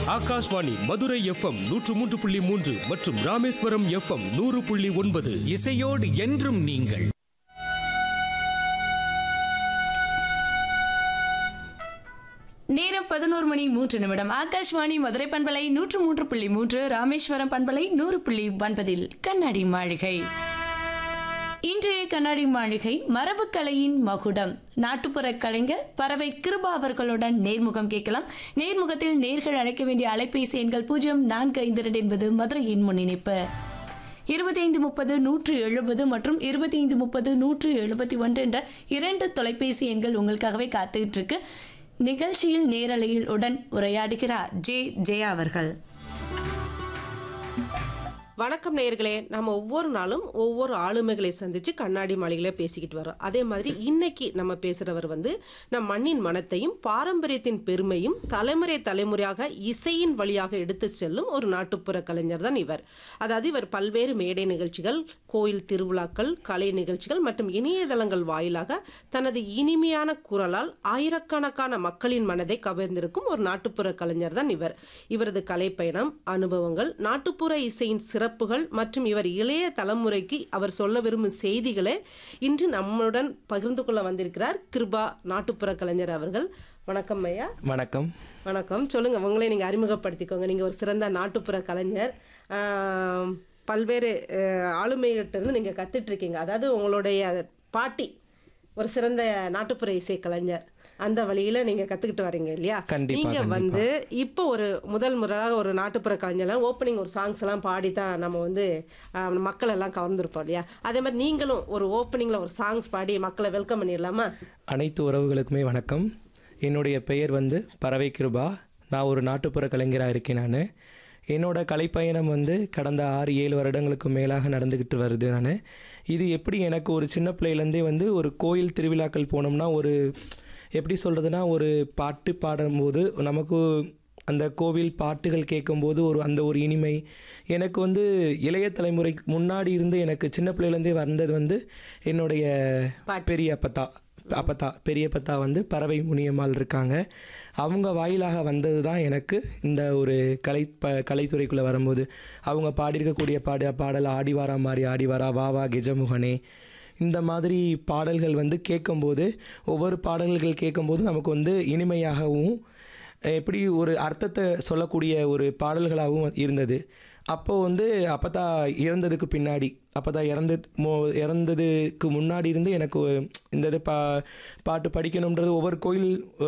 Akashvani Madurai FM நூற்று மூன்று புள்ளி மூன்று மற்றும் ராமேஸ்வரம் எஃப்எம் நூறு புள்ளி ஒன்பது இசையோடு என்றும் நீங்கள் நேரம் பதினோரு மணி மூன்று நிமிடம் ஆகாஷ்வாணி மதுரை பண்பலை நூற்று மூன்று புள்ளி மூன்று ராமேஸ்வரம் பண்பலை நூறு புள்ளி ஒன்பதில் கண்ணாடி மாளிகை இன்றைய கண்ணாடி மாளிகை மரபுக்கலையின் மகுடம் நாட்டுப்புற கலைஞர் பறவை கிருபா அவர்களுடன் நேர்முகம் கேட்கலாம் நேர்முகத்தில் நேர்கள் அழைக்க வேண்டிய அலைபேசி எண்கள் பூஜ்ஜியம் நான்கு ஐந்து ரெண்டு என்பது மதுரையின் முன்னிணைப்பு இருபத்தைந்து முப்பது நூற்று எழுபது மற்றும் இருபத்தைந்து முப்பது நூற்று எழுபத்தி ஒன்று என்ற இரண்டு தொலைபேசி எண்கள் உங்களுக்காகவே காத்துக்கிட்டு இருக்கு நிகழ்ச்சியில் நேரலையில் உடன் உரையாடுகிறார் ஜே ஜெயா அவர்கள் வணக்கம் நேயர்களே நம்ம ஒவ்வொரு நாளும் ஒவ்வொரு ஆளுமைகளை சந்திச்சு கண்ணாடி மாளிகையில பேசிக்கிட்டு வரோம் அதே மாதிரி இன்னைக்கு நம்ம பேசுறவர் வந்து நம் மண்ணின் மனத்தையும் பாரம்பரியத்தின் பெருமையும் தலைமுறை தலைமுறையாக இசையின் வழியாக எடுத்துச் செல்லும் ஒரு நாட்டுப்புற கலைஞர் தான் இவர் அதாவது இவர் பல்வேறு மேடை நிகழ்ச்சிகள் கோயில் திருவிழாக்கள் கலை நிகழ்ச்சிகள் மற்றும் இணையதளங்கள் வாயிலாக தனது இனிமையான குரலால் ஆயிரக்கணக்கான மக்களின் மனதை கவர்ந்திருக்கும் ஒரு நாட்டுப்புற கலைஞர் தான் இவர் இவரது கலைப்பயணம் அனுபவங்கள் நாட்டுப்புற இசையின் சிறப்புகள் மற்றும் இவர் இளைய தலைமுறைக்கு அவர் சொல்ல விரும்பும் செய்திகளை இன்று நம்முடன் பகிர்ந்து கொள்ள வந்திருக்கிறார் கிருபா நாட்டுப்புற கலைஞர் அவர்கள் வணக்கம் ஐயா வணக்கம் வணக்கம் சொல்லுங்க உங்களை நீங்க அறிமுகப்படுத்திக்கோங்க நீங்க ஒரு சிறந்த நாட்டுப்புற கலைஞர் ஆம், பல்வேறு அஹ், ஆளுமைகிட்ட இருந்து நீங்க கத்துட்டு இருக்கீங்க அதாவது உங்களுடைய பாட்டி ஒரு சிறந்த நாட்டுப்புற இசை கலைஞர் அந்த வழியில நீங்க கத்துக்கிட்டு வரீங்க இல்லையா கண்டிப்பா, நீங்க கண்டிப்பா. வந்து இப்போ ஒரு முதல் முறையாக ஒரு நாட்டுப்புற கலைஞர்லாம் ஓப்பனிங் ஒரு சாங்ஸ் எல்லாம் பாடி தான் நம்ம வந்து ஆஹ், மக்கள் எல்லாம் கவர்ந்துருப்போம் இல்லையா அதே மாதிரி நீங்களும் ஒரு ஓப்பனிங்ல ஒரு சாங்ஸ் பாடி மக்களை வெல்கம் பண்ணிடலாமா அனைத்து உறவுகளுக்குமே வணக்கம் என்னுடைய பெயர் வந்து பறவை கிருபா நான் ஒரு நாட்டுப்புற கலைஞராக இருக்கேன் நான் என்னோட கலைப்பயணம் வந்து கடந்த ஆறு ஏழு வருடங்களுக்கு மேலாக நடந்துக்கிட்டு வருது நான் இது எப்படி எனக்கு ஒரு சின்ன பிள்ளையிலேருந்தே வந்து ஒரு கோயில் திருவிழாக்கள் போனோம்னா ஒரு எப்படி சொல்கிறதுனா ஒரு பாட்டு பாடும்போது நமக்கு அந்த கோவில் பாட்டுகள் கேட்கும்போது ஒரு அந்த ஒரு இனிமை எனக்கு வந்து இளைய தலைமுறை முன்னாடி இருந்து எனக்கு சின்ன பிள்ளையிலேருந்தே வந்தது வந்து என்னுடைய பெரிய அப்பத்தா அப்பத்தா பெரிய அப்பத்தா வந்து பறவை முனியம்மாள் இருக்காங்க அவங்க வாயிலாக வந்தது தான் எனக்கு இந்த ஒரு கலை ப கலைத்துறைக்குள்ளே வரும்போது அவங்க பாடியிருக்கக்கூடிய பாட பாடல் ஆடி வாரா மாதிரி ஆடி வாரா வா வா கெஜமுகனே இந்த மாதிரி பாடல்கள் வந்து கேட்கும்போது ஒவ்வொரு பாடல்கள் கேட்கும்போது நமக்கு வந்து இனிமையாகவும் எப்படி ஒரு அர்த்தத்தை சொல்லக்கூடிய ஒரு பாடல்களாகவும் இருந்தது அப்போது வந்து அப்பத்தா இறந்ததுக்கு பின்னாடி அப்பத்தா இறந்து மோ இறந்ததுக்கு முன்னாடி இருந்து எனக்கு இந்த இது பா பாட்டு படிக்கணுன்றது ஒவ்வொரு கோயில்